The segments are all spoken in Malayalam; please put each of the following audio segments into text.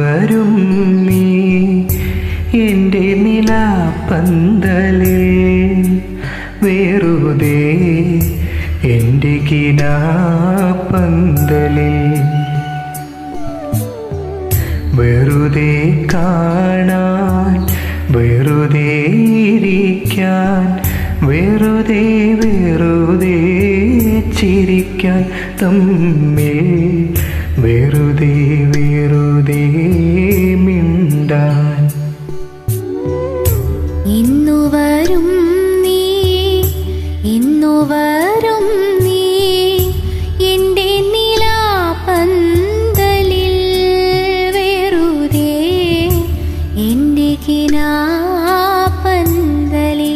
വരും നീ എൻ്റെ നിലാപ്പന്തലേ വെറുതെ എൻ്റെ കിനാപ്പന്തലിൽ വെറുതെ കാണാൻ വെറുതെ ഇരിക്കാൻ വെറുതെ വെറുതെ ചിരിക്കാൻ തമ്മിൽ വെറുതെ വെറുതെ മിണ്ടാൻ ഇന്നു വരും നീ ഇന്നു വരും നീ എൻ്റെ നിലാപന്തലിൽ വെറുതെ എൻ്റെ കിനാപന്തലിൽ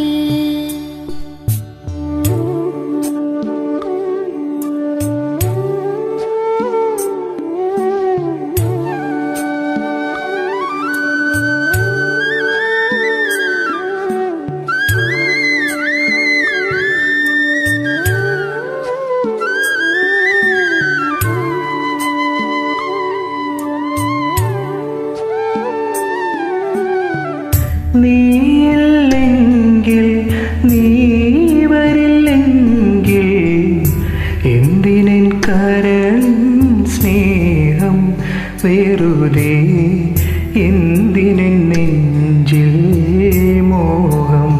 നീയില്ലെങ്കിൽ നീ വരില്ലെങ്കിൽ എന്തിനൻ കരൾ സ്നേഹം വെറുതെ എന്തിനൻ നെഞ്ചിൽ മോഹം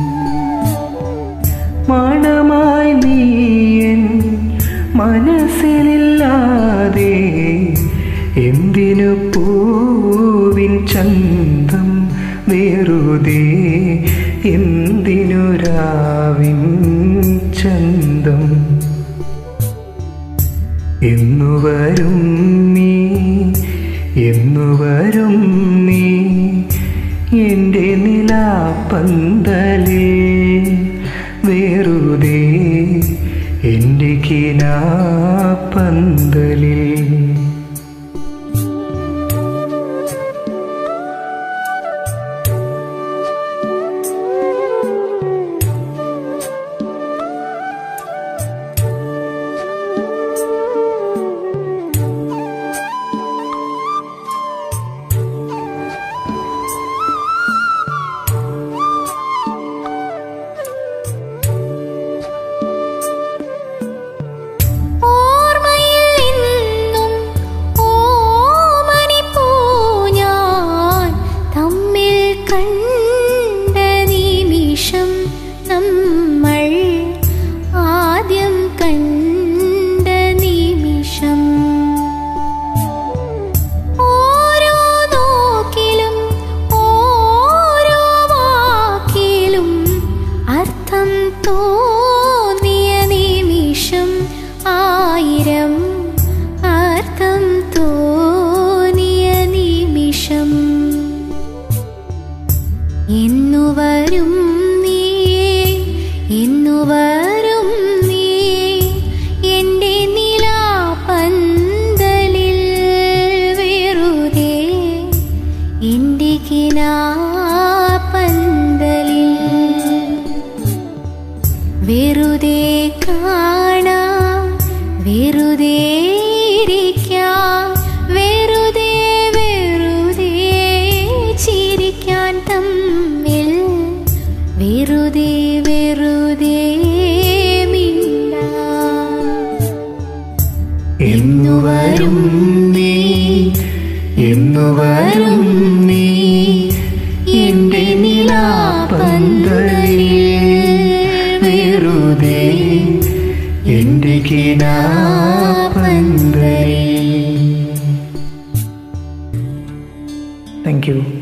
മണമായി നീയൻ മനസ്സിലില്ലാതെ എന്തിനു പൂവിൻ ചന്തം വെറുതെ എന്തിനു രാവിൻ ചന്തം എന്നു വരും നീ എന്നു വരും നീ എൻ്റെ നിലാപ്പന്തലേ വെറുതെ എൻ്റെ കിനാപ്പന്തലിൽ ഓർമ്മയിൽ നിന്നും ഓമനിപ്പൂ ഞാൻ തമ്മിൽ കണ്ട നിമിഷം നമ്മൾ ആദ്യം കണ്ട നിമിഷം ഓരോ നോക്കിലും ഓരോ വാക്കിലും അർത്ഥം തോന്നിയ നിമിഷം ആയിരം അർത്ഥം തോന്നിയ നിമിഷം എന്നു വരും നീ എന്നു വരും നീ എൻ്റെ നിലാപന്തലിൽ വെറുതെ എൻ്റെ കിനാപന്തലിൽ വെറുതെ കാണാൻ വെറുതെ ഇരിക്കാൻ വെറുതെ വെറുതെ ചിരിക്കാൻ തമ്മിൽ വെറുതെ വെറുതെ മിണ്ടാൻ എന്നു വരും നീ എന്നു വരും നീ എൻ്റെ നിലാപ്പന്തലിൽ വെറുതെ എൻ്റെ കിനാപ്പന്തലിൽ താങ്ക് യു